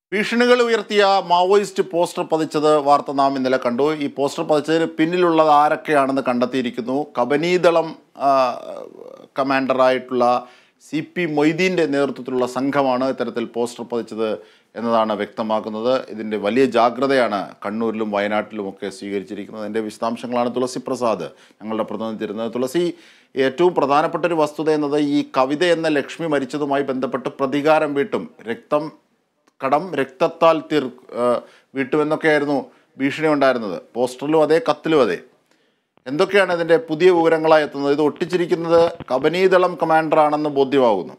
ഭീഷണികൾ ഉയർത്തിയ Maoist poster പതിച്ചത് വാർത്ത നാം ഇന്നലെ കണ്ടു ഈ പോസ്റ്റർ പതിച്ചതിന് പിന്നിലുള്ളത് ആരൊക്കെയാണെന്ന് കണ്ടെത്തിയിരിക്കുന്നു കബനീദളം ആ, കമാൻഡറായിട്ടുള്ള സി പി മൊയ്തീൻ്റെ നേതൃത്വത്തിലുള്ള സംഘമാണ് ഇത്തരത്തിൽ പോസ്റ്റർ പതിച്ചത് എന്നതാണ് വ്യക്തമാക്കുന്നത് ഇതിൻ്റെ വലിയ ജാഗ്രതയാണ് കണ്ണൂരിലും വയനാട്ടിലുമൊക്കെ സ്വീകരിച്ചിരിക്കുന്നത് അതിൻ്റെ വിശദാംശങ്ങളാണ് തുളസി പ്രസാദ് ഞങ്ങളുടെ പ്രതിനിധി തരുന്നത് തുളസി ഏറ്റവും പ്രധാനപ്പെട്ട ഒരു വസ്തുത എന്നത് ഈ കവിത എന്ന ലക്ഷ്മി മരിച്ചതുമായി ബന്ധപ്പെട്ട് പ്രതികാരം വീട്ടും രക്തം കടം രക്തത്താൽ തീർ ഏഹ് വീട്ടുമെന്നൊക്കെയായിരുന്നു ഭീഷണി ഉണ്ടായിരുന്നത് പോസ്റ്ററിലും അതെ കത്തിലും അതെ എന്തൊക്കെയാണ് ഇതിൻ്റെ പുതിയ വിവരങ്ങളായി എത്തുന്നത് ഇത് ഒട്ടിച്ചിരിക്കുന്നത് കബനീദളം കമാൻഡറാണെന്ന് ബോധ്യമാകുന്നു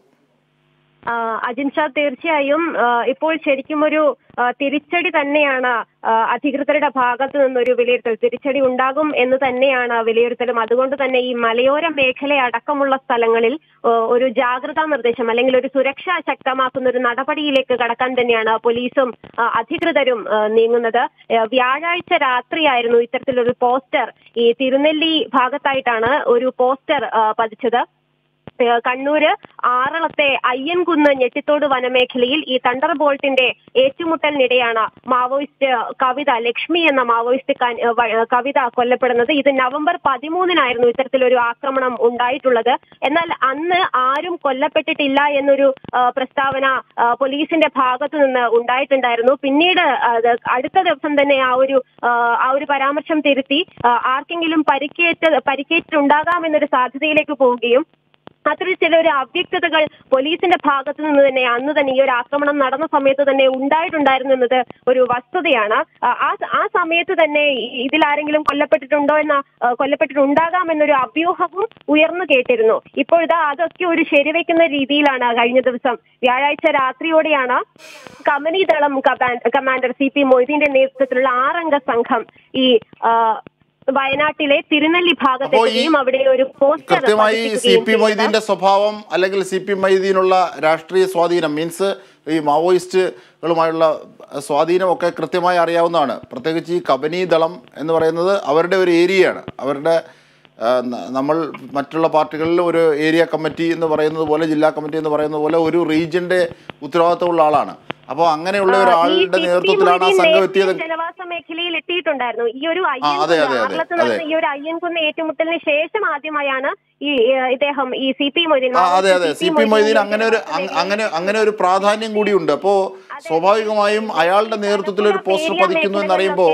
ആ, അജിൻ ഷാ തീർച്ചയായും ആ, ഇപ്പോൾ ശരിക്കും ഒരു ആ, തിരിച്ചടി തന്നെയാണ് ആ, അധികൃതരുടെ ഭാഗത്ത് നിന്നൊരു വിലയിരുത്തൽ തിരിച്ചടി ഉണ്ടാകും എന്ന് തന്നെയാണ് വിലയിരുത്തലും അതുകൊണ്ട് തന്നെ ഈ മലയോര മേഖല അടക്കമുള്ള സ്ഥലങ്ങളിൽ ആ, ഒരു ജാഗ്രതാ നിർദ്ദേശം അല്ലെങ്കിൽ ഒരു സുരക്ഷ ശക്തമാക്കുന്ന ഒരു നടപടിയിലേക്ക് കടക്കാൻ തന്നെയാണ് പോലീസും ആ, അധികൃതരും ആ, നീങ്ങുന്നത് ആ, വ്യാഴാഴ്ച രാത്രിയായിരുന്നു ഇത്തരത്തിലൊരു പോസ്റ്റർ ഈ തിരുനെല്ലി ഭാഗത്തായിട്ടാണ് ഒരു പോസ്റ്റർ ആ, പതിച്ചത് ഏഹ് കണ്ണൂര് ആറളത്തെ അയ്യൻകുന്ന് ഞെട്ടിത്തോട് വനമേഖലയിൽ ഈ തണ്ടർ ബോൾട്ടിന്റെ ഏറ്റുമുട്ടലിനിടെയാണ് മാവോയിസ്റ്റ് കവിത ലക്ഷ്മി എന്ന മാവോയിസ്റ്റ് ക- ഏഹ് വ- ഏഹ് കവിത കൊല്ലപ്പെടുന്നത് ഇത് നവംബർ പതിമൂന്നിനായിരുന്നു ഇത്തരത്തിലൊരു ആക്രമണം ഉണ്ടായിട്ടുള്ളത് എന്നാൽ അന്ന് ആരും കൊല്ലപ്പെട്ടിട്ടില്ല എന്നൊരു ഏഹ് പ്രസ്താവന ഏഹ് പോലീസിന്റെ ഭാഗത്തു നിന്ന് ഉണ്ടായിട്ടുണ്ടായിരുന്നു പിന്നീട് അത് അടുത്ത ദിവസം തന്നെ ആ ഒരു ഏഹ് ആ ഒരു പരാമർശം തിരുത്തി ഏഹ് ആർക്കെങ്കിലും പരിക്കേറ്റ് പരിക്കേറ്റിട്ടുണ്ടാകാം എന്നൊരു സാധ്യതയിലേക്ക് പോവുകയും അത്തരം ചില ഒരു അവ്യക്തതകൾ പോലീസിന്റെ ഭാഗത്തു നിന്ന് തന്നെ അന്ന് തന്നെ ഈ ഒരു ആക്രമണം നടന്ന സമയത്ത് തന്നെ ഉണ്ടായിട്ടുണ്ടായിരുന്നു എന്നത് ഒരു വസ്തുതയാണ് ആ ആ- ആ സമയത്ത് തന്നെ ഈ- ഇതിലാരെങ്കിലും കൊല്ലപ്പെട്ടിട്ടുണ്ടോ എന്ന ആ, കൊല്ലപ്പെട്ടിട്ടുണ്ടാകാം എന്നൊരു അഭ്യൂഹവും ഉയർന്നു കേട്ടിരുന്നു ഇപ്പോഴിതാ അതൊക്കെ ഒരു ശരിവെക്കുന്ന രീതിയിലാണ് കഴിഞ്ഞ ദിവസം വ്യാഴാഴ്ച രാത്രിയോടെയാണ് കമനി ദളം കമാ- കമാൻഡർ സി പി മൊയ്തീന്റെ നേതൃത്വത്തിലുള്ള ആറംഗ സംഘം ഈ ആ, വയനാട്ടിലെ തിരുനെല്ലി ഭാഗത്തെത്തുകയും അവിടെ ഒരു പോസ്റ്റർ കൃത്യമായി സി പതിപ്പിക്കുകയും പി ചെയ്തത്. മൊയ്തീൻ്റെ സ്വഭാവം അല്ലെങ്കിൽ സി പി മൊയ്തീനുള്ള രാഷ്ട്രീയ സ്വാധീനം മീൻസ് ഈ മാവോയിസ്റ്റുകളുമായുള്ള സ്വാധീനമൊക്കെ കൃത്യമായി അറിയാവുന്നതാണ് പ്രത്യേകിച്ച് ഈ കബനി ദളം എന്ന് പറയുന്നത് അവരുടെ ഒരു ഏരിയയാണ് അവരുടെ ആ, ന- നമ്മൾ മറ്റുള്ള പാർട്ടികളിൽ ഒരു ഏരിയ കമ്മിറ്റി എന്ന് പറയുന്നത് പോലെ ജില്ലാ കമ്മിറ്റി എന്ന് പറയുന്നത് പോലെ ഒരു റീജിയന്റെ ഉത്തരവാദിത്തമുള്ള ആളാണ് അപ്പോൾ അങ്ങനെയുള്ള ഈ ഒരാളുടെ സി പി നേതൃത്വത്തിലാണ് ആ മൊയ്തീൻ സംഘം നേരത്തെ എത്തിയത് ജനവാസ മേഖലയിൽ എത്തിയിട്ടുണ്ടായിരുന്നു ഈ ഒരു അതെ, അതെ, അയ്യൻകുന്ന് അതെ, ആറളത്ത് അതെ. നടന്ന ഈ ഒരു അയ്യൻകുന്ന് ഏറ്റുമുട്ടലിന് ശേഷം ആദ്യമായാണ് ഈ ഏഹ്, ഇദ്ദേഹം ഈ സി പി മൊയ്തീൻ ആ അതെ അതെ സി പി മൊയ്തീൻ അങ്ങനെ ഒരു ജനവാസ അങ്- അങ്ങനെ അങ്ങനെ ഒരു പ്രാധാന്യം കൂടിയുണ്ട് അപ്പോൾ സ്വാഭാവികമായും അയാളുടെ നേതൃത്വത്തിൽ ഒരു പോസ്റ്റർ പതിക്കുന്നു എന്നറിയുമ്പോൾ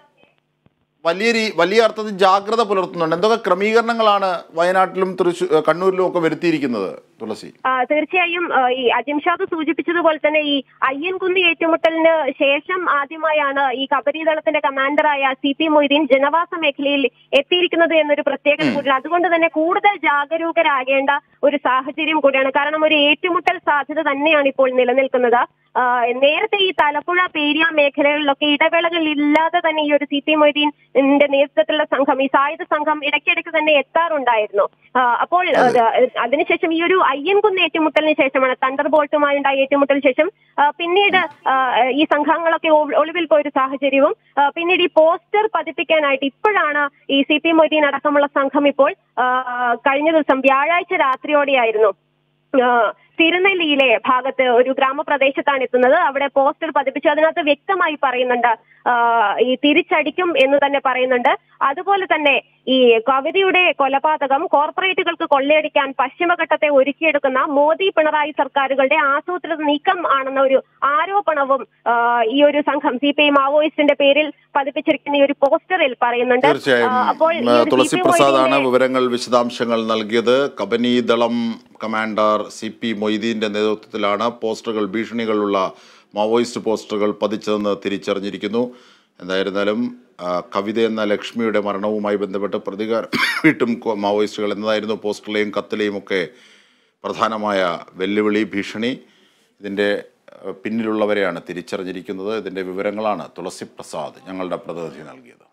വലിയ രീ വലിയ അർത്ഥത്തിൽ ജാഗ്രത പുലർത്തുന്നുണ്ട് എന്തൊക്കെ ക്രമീകരണങ്ങളാണ് വയനാട്ടിലും തൃശ്ശൂർ കണ്ണൂരിലും ഒക്കെ വരുത്തിയിരിക്കുന്നത് തുളസി ആ, തീർച്ചയായും ആ, ഈ അജിംഷാദ് സൂചിപ്പിച്ചതുപോലെ തന്നെ ഈ അയ്യൻകുന്ന് ഏറ്റുമുട്ടലിന് ശേഷം ആദ്യമായാണ് ഈ കബരീദളത്തിന്റെ കമാൻഡറായ സി പി മൊയ്തീൻ ജനവാസ മേഖലയിൽ എത്തിയിരിക്കുന്നത് എന്നൊരു പ്രത്യേകത കൂടിയാണ് അതുകൊണ്ട് തന്നെ കൂടുതൽ ജാഗരൂകരാകേണ്ട ഒരു സാഹചര്യം കൂടിയാണ് കാരണം ഒരു ഏറ്റുമുട്ടൽ സാധ്യത തന്നെയാണ് ഇപ്പോൾ നിലനിൽക്കുന്നത് ആ, നേരത്തെ ഈ തലപ്പുഴ പേരിയ മേഖലകളിലൊക്കെ ഇടവേളകളില്ലാതെ തന്നെ ഈ ഒരു സി പി മൊയ്തീന്റെ നേതൃത്വത്തിലുള്ള സംഘം ഈ സായുധ സംഘം ഇടയ്ക്കിടയ്ക്ക് തന്നെ എത്താറുണ്ടായിരുന്നു ആ, അപ്പോൾ അത് അതിനുശേഷം ഈ ഒരു അയ്യൻകുന്ന് ഏറ്റുമുട്ടലിന് ശേഷമാണ് തണ്ടർ ബോൾട്ടുമായി ഉണ്ടായ ഏറ്റുമുട്ടലിന് ശേഷം ആ, പിന്നീട് ആ, ഈ സംഘങ്ങളൊക്കെ ഒ- ഒളിവിൽ പോയൊരു സാഹചര്യവും ആ, പിന്നീട് ഈ പോസ്റ്റർ പതിപ്പിക്കാനായിട്ട് ഇപ്പോഴാണ് ഈ സി പി മൊയ്തീൻ അടക്കമുള്ള സംഘം ഇപ്പോൾ ആ, കഴിഞ്ഞ ദിവസം വ്യാഴാഴ്ച രാത്രിയോടെയായിരുന്നു ആ, തിരുനെല്ലിയിലെ ഭാഗത്ത് ഒരു ഗ്രാമപ്രദേശത്താണ് എത്തുന്നത് അവിടെ പോസ്റ്റർ പതിപ്പിച്ചു അതിനകത്ത് വ്യക്തമായി പറയുന്നുണ്ട് ആ, ഈ തിരിച്ചടിക്കും എന്ന് തന്നെ പറയുന്നുണ്ട് അതുപോലെ തന്നെ ഈ കവിതയുടെ കൊലപാതകം കോർപ്പറേറ്റുകൾക്ക് കൊള്ളയടിക്കാൻ പശ്ചിമഘട്ടത്തെ ഒരുക്കിയെടുക്കുന്ന മോദി പിണറായി സർക്കാരുകളുടെ ആസൂത്രിത നീക്കം ആണെന്ന ഒരു ആരോപണവും ആ, ഈ ഒരു സംഘം സി പി ഐ മാവോയിസ്റ്റിന്റെ പേരിൽ പതിപ്പിച്ചിരിക്കുന്ന ഈ ഒരു പോസ്റ്ററിൽ പറയുന്നുണ്ട് തീർച്ചയായും ആ, അപ്പോൾ ഈ ആ, ഒരു തുളസി CPI പ്രസാദാണ് മൊയ്തീന്റെ- വിവരങ്ങൾ വിശദാംശങ്ങൾ നൽകിയത് കബനി ദളം കമാൻഡർ സി പി മൊയ്തീൻ്റെ നേതൃത്വത്തിലാണ് പോസ്റ്ററുകൾ ഭീഷണികളുള്ള മാവോയിസ്റ്റ് പോസ്റ്ററുകൾ പതിച്ചതെന്ന് തിരിച്ചറിഞ്ഞിരിക്കുന്നു എന്തായിരുന്നാലും ആ, കവിത എന്ന ലക്ഷ്മിയുടെ മരണവുമായി ബന്ധപ്പെട്ട് പ്രതികാരം വീട്ടും കൊ- മാവോയിസ്റ്റുകൾ എന്നതായിരുന്നു പോസ്റ്ററിലെയും കത്തിലെയും ഒക്കെ പ്രധാനമായ വെല്ലുവിളി ഭീഷണി ഇതിൻ്റെ ആ, പിന്നിലുള്ളവരെയാണ് തിരിച്ചറിഞ്ഞിരിക്കുന്നത് ഇതിൻ്റെ വിവരങ്ങളാണ് തുളസി പ്രസാദ് ഞങ്ങളുടെ പ്രതിനിധി നൽകിയത്